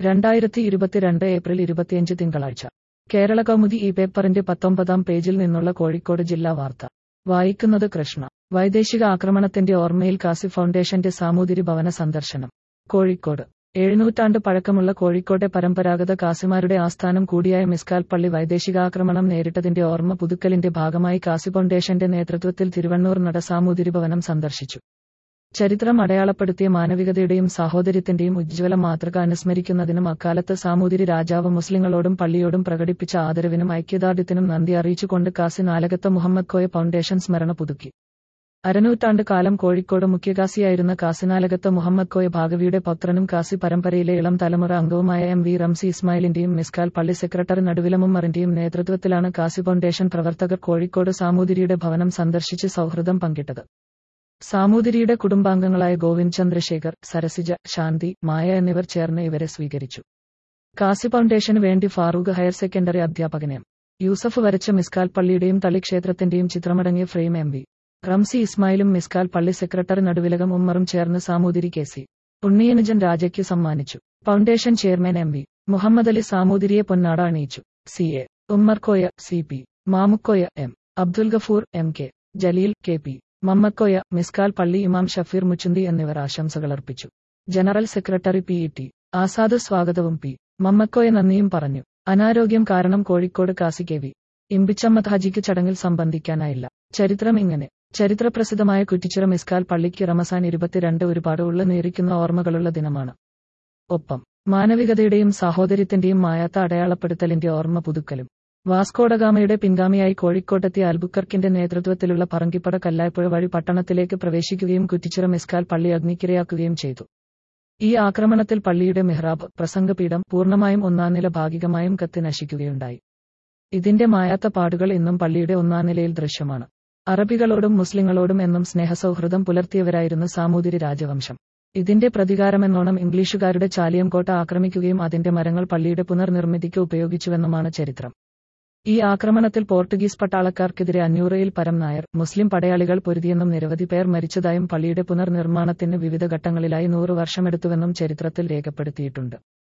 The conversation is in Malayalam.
രണ്ടായിരത്തി ഇരുപത്തിരണ്ട് ഏപ്രിൽ ഇരുപത്തിയഞ്ച് തിങ്കളാഴ്ച കേരള കൗമുദി ഈ പേപ്പറിന്റെ പത്തൊമ്പതാം പേജിൽ നിന്നുള്ള കോഴിക്കോട് ജില്ലാ വാർത്ത വായിക്കുന്നത് കൃഷ്ണ വൈദേശിക ആക്രമണത്തിന്റെ ഓർമ്മയിൽ കാസി ഫൗണ്ടേഷന്റെ സാമൂതിരി ഭവന സന്ദർശനം കോഴിക്കോട് എഴുന്നൂറ്റാണ്ട് പഴക്കമുള്ള കോഴിക്കോട്ടെ പരമ്പരാഗത കാസിമാരുടെ ആസ്ഥാനം കൂടിയായ മിസ്കാൽ പള്ളി വൈദേശികാക്രമണം നേരിട്ടതിന്റെ ഓർമ്മ പുതുക്കലിന്റെ ഭാഗമായി കാസി ഫൗണ്ടേഷന്റെ നേതൃത്വത്തിൽ തിരുവണ്ണൂർ നട സാമൂതിരി ഭവനം സന്ദർശിച്ചു ചരിത്രം അടയാളപ്പെടുത്തിയ മാനവികതയുടെയും സാഹോദര്യത്തിന്റെയും ഉജ്ജ്വല മാതൃക അനുസ്മരിക്കുന്നതിനും അക്കാലത്ത് സാമൂതിരി രാജാവ് മുസ്ലിങ്ങളോടും പള്ളിയോടും പ്രകടിപ്പിച്ച ആദരവിനും ഐക്യദാർഢ്യത്തിനും നന്ദി അറിയിച്ചുകൊണ്ട് കാസി നാലകത്ത് മുഹമ്മദ് കോയ ഫൗണ്ടേഷൻ സ്മരണ പുതുക്കി അരനൂറ്റാണ്ട് കാലം കോഴിക്കോട് മുഖ്യകാസിയായിരുന്ന കാസിനാലകത്ത് മുഹമ്മദ് കോയ ഭാഗവിയുടെ പൗത്രനും കാസി പരമ്പരയിലെ ഇളം തലമുറ അംഗവുമായ എം വി റംസി ഇസ്മായിലിന്റെയും മിസ്കാൽ പള്ളി സെക്രട്ടറി നടുവിലമുമ്മറിന്റെയും നേതൃത്വത്തിലാണ് കാസി ഫൗണ്ടേഷൻ പ്രവർത്തകർ കോഴിക്കോട് സാമൂതിരിയുടെ ഭവനം സന്ദർശിച്ച് സൗഹൃദം പങ്കിട്ടത് സാമൂതിരിയുടെ കുടുംബാംഗങ്ങളായ ഗോവിന്ദ് ചന്ദ്രശേഖർ സരസിജ ശാന്തി മായ എന്നിവർ ചേർന്ന് ഇവരെ സ്വീകരിച്ചു കാസി ഫൗണ്ടേഷന് വേണ്ടി ഫാറൂഖ് ഹയർ സെക്കൻഡറി അധ്യാപകൻ എം യൂസഫ് വരച്ച മിസ്കാൽ പള്ളിയുടെയും തളിക്ഷേത്രത്തിന്റെയും ചിത്രമടങ്ങിയ ഫ്രെയിം എം വി റംസി ഇസ്മായിലും മിസ്കാൽ പള്ളി സെക്രട്ടറി നടുവിലകം ഉമ്മറും ചേർന്ന് സാമൂതിരി കെ സി ഉണ്ണിയനുജൻ രാജയ്ക്ക് സമ്മാനിച്ചു foundation chairman M V Muhammad Ali സാമൂതിരിയെ പൊന്നാട അണിയിച്ചു C A Ummerkoya C P Mamukkoya M Abdul Gafoor M K Jaleel K P Mammakoya Mishkal പള്ളി ഇമാം ഷഫീർ മുച്ചുന്തി എന്നിവർ ആശംസകളർപ്പിച്ചു general secretary P E T Azad സ്വാഗതവും പി മമ്മക്കോയ നന്ദിയും പറഞ്ഞു അനാരോഗ്യം കാരണം കോഴിക്കോട് കാസി കെ വി ഇമ്പിച്ചമ്മദ് ഹാജിക്ക് ചടങ്ങിൽ സംബന്ധിക്കാനായില്ല ചരിത്രം ഇങ്ങനെ ചരിത്രപ്രസിദ്ധമായ കുറ്റിച്ചിറ മിസ്കാൽ പള്ളിക്ക് റമസാൻ ഇരുപത്തിരണ്ട് ഒരുപാട് ഉള്ള നേരിക്കുന്ന ഓർമ്മകളുള്ള ദിനമാണ് ഒപ്പം മാനവികതയുടെയും സാഹോദര്യത്തിന്റെയും മായാത്ത അടയാളപ്പെടുത്തലിന്റെ ഓർമ്മ പുതുക്കലും വാസ്കോഡഗാമയുടെ പിൻഗാമിയായി കോഴിക്കോട്ടെത്തിയ അൽബുക്കർക്കിന്റെ നേതൃത്വത്തിലുള്ള പറങ്കിപ്പട കല്ലായ്പുഴ വഴി പട്ടണത്തിലേക്ക് പ്രവേശിക്കുകയും കുറ്റിച്ചിറ മിസ്കാൽ പള്ളി അഗ്നിക്കിരയാക്കുകയും ചെയ്തു ഈ ആക്രമണത്തിൽ പള്ളിയുടെ മെഹ്റാബ് പ്രസംഗപീഠം പൂർണ്ണമായും ഒന്നാം നില ഭാഗികമായും കത്തി നശിക്കുകയുണ്ടായി ഇതിന്റെ മായാത്ത പാടുകൾ ഇന്നും പള്ളിയുടെ ഒന്നാം നിലയിൽ ദൃശ്യമാണ് അറബികളോടും മുസ്ലിങ്ങളോടും എന്നും സ്നേഹസൗഹൃദം പുലർത്തിയവരായിരുന്നു സാമൂതിരി രാജവംശം ഇതിന്റെ പ്രതികാരമെന്നോണം ഇംഗ്ലീഷുകാരുടെ ചാലിയംകോട്ട ആക്രമിക്കുകയും അതിന്റെ മരങ്ങൾ പള്ളിയുടെ പുനർനിർമ്മിതിക്ക് ഉപയോഗിച്ചുവെന്നുമാണ് ചരിത്രം ഈ ആക്രമണത്തിൽ പോർട്ടുഗീസ് പട്ടാളക്കാർക്കെതിരെ അഞ്ഞൂറിൽ പരം നായർ മുസ്ലിം പടയാളികൾ പൊരുതിയെന്നും നിരവധി പേർ മരിച്ചതായും പള്ളിയുടെ പുനർനിർമ്മാണത്തിന് വിവിധ ഘട്ടങ്ങളിലായി നൂറ് വർഷമെടുത്തുവെന്നും ചരിത്രത്തിൽ രേഖപ്പെടുത്തിയിട്ടുണ്ട്